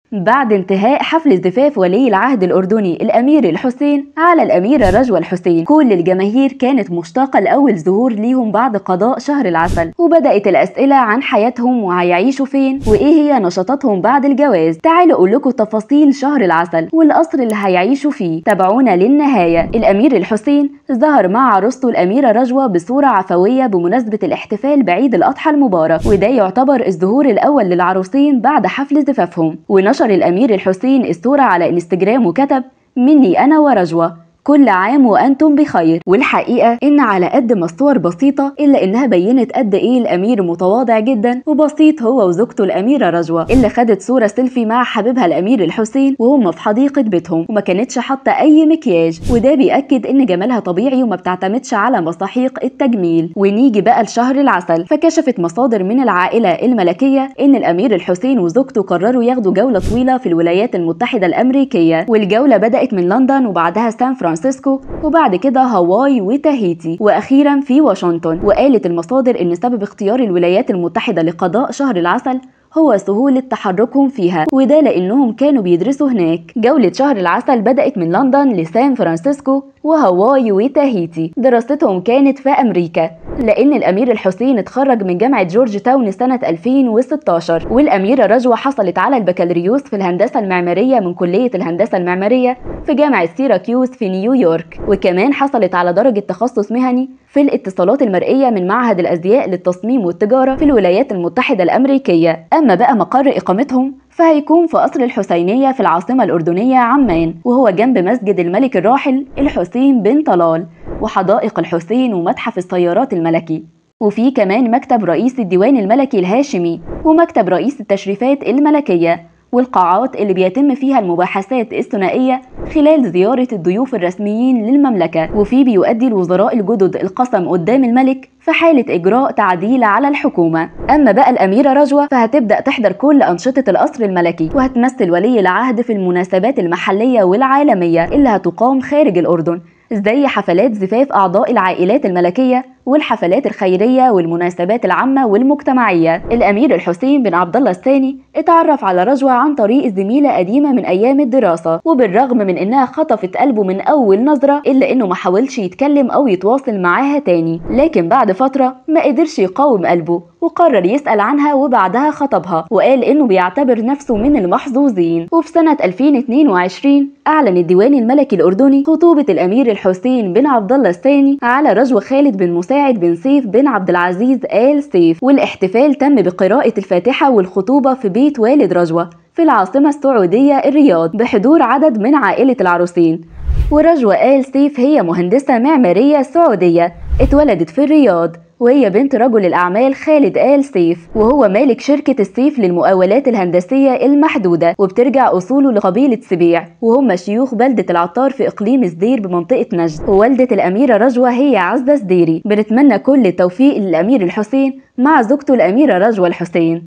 بعد انتهاء حفل زفاف ولي العهد الأردني الأمير الحسين على الأميرة رجوى الحسين كل الجماهير كانت مشتاقة لأول ظهور ليهم بعد قضاء شهر العسل وبدأت الأسئلة عن حياتهم وهيعيشوا فين وإيه هي نشاطاتهم بعد الجواز تعالوا أقول لكم تفاصيل شهر العسل والقصر اللي هيعيشوا فيه تابعونا للنهاية الأمير الحسين ظهر مع عروسته الأميرة رجوى بصورة عفوية بمناسبة الاحتفال بعيد الأضحى المبارك وده يعتبر الظهور الأول للعروسين بعد حفل زفافهم ونشر الأمير الحسين الصورة على انستجرام وكتب مني أنا ورجوة كل عام وانتم بخير والحقيقه ان على قد ما الصور بسيطه الا انها بينت قد ايه الامير متواضع جدا وبسيط هو وزوجته الاميره رجوه اللي خدت صوره سيلفي مع حبيبها الامير الحسين وهم في حديقه بيتهم وما كانتش حاطه اي مكياج وده بياكد ان جمالها طبيعي وما بتعتمدش على مساحيق التجميل ونيجي بقى لشهر العسل فكشفت مصادر من العائله الملكيه ان الامير الحسين وزوجته قرروا ياخدوا جوله طويله في الولايات المتحده الامريكيه والجوله بدات من لندن وبعدها سان فرانسيسكو فرانسيسكو وبعد كده هاواي وتاهيتي واخيرا في واشنطن وقالت المصادر ان سبب اختيار الولايات المتحده لقضاء شهر العسل هو سهولة تحركهم فيها وده لأنهم كانوا بيدرسوا هناك جولة شهر العسل بدأت من لندن لسان فرانسيسكو وهاواي وتاهيتي دراستهم كانت في أمريكا لأن الأمير الحسين اتخرج من جامعة جورج تاون سنة 2016 والأميرة رجوة حصلت على البكالوريوس في الهندسة المعمارية من كلية الهندسة المعمارية في جامعة سيراكيوس في نيويورك وكمان حصلت على درجة تخصص مهني في الاتصالات المرئية من معهد الأزياء للتصميم والتجارة في الولايات المتحدة الأمريكية أما بقى مقر إقامتهم فهيكون في قصر الحسينية في العاصمة الأردنية عمان وهو جنب مسجد الملك الراحل الحسين بن طلال وحدائق الحسين ومتحف السيارات الملكي وفي كمان مكتب رئيس الديوان الملكي الهاشمي ومكتب رئيس التشريفات الملكية والقاعات اللي بيتم فيها المباحثات الثنائية خلال زيارة الضيوف الرسميين للمملكة وفي بيؤدي الوزراء الجدد القسم قدام الملك في حالة إجراء تعديل على الحكومة أما بقى الأميرة رجوة فهتبدأ تحضر كل أنشطة القصر الملكي وهتمثل ولي العهد في المناسبات المحلية والعالمية اللي هتقام خارج الأردن زي حفلات زفاف أعضاء العائلات الملكية والحفلات الخيرية والمناسبات العامة والمجتمعية الأمير الحسين بن عبد الله الثاني اتعرف على رجوة عن طريق زميلة قديمة من أيام الدراسة وبالرغم من إنها خطفت قلبه من أول نظرة إلا إنه ما حاولش يتكلم أو يتواصل معاها تاني لكن بعد فترة ما قدرش يقاوم قلبه وقرر يسأل عنها وبعدها خطبها وقال إنه بيعتبر نفسه من المحظوظين وفي سنة 2022 أعلن الديوان الملكي الأردني خطوبة الأمير الحسين بن عبد الله الثاني على رجوة خالد بن مساعد بن سيف بن عبد العزيز آل سيف والاحتفال تم بقراءة الفاتحة والخطوبة في بيت والد رجوة في العاصمة السعودية الرياض بحضور عدد من عائلة العروسين ورجوة آل سيف هي مهندسة معمارية سعودية اتولدت في الرياض وهي بنت رجل الأعمال خالد آل سيف وهو مالك شركة السيف للمقاولات الهندسية المحدودة وبترجع أصوله لقبيلة سبيع وهم شيوخ بلدة العطار في إقليم الزدير بمنطقة نجد ووالدة الأميرة رجوة هي عزة زديري بنتمنى كل التوفيق للأمير الحسين مع زوجته الأميرة رجوة الحسين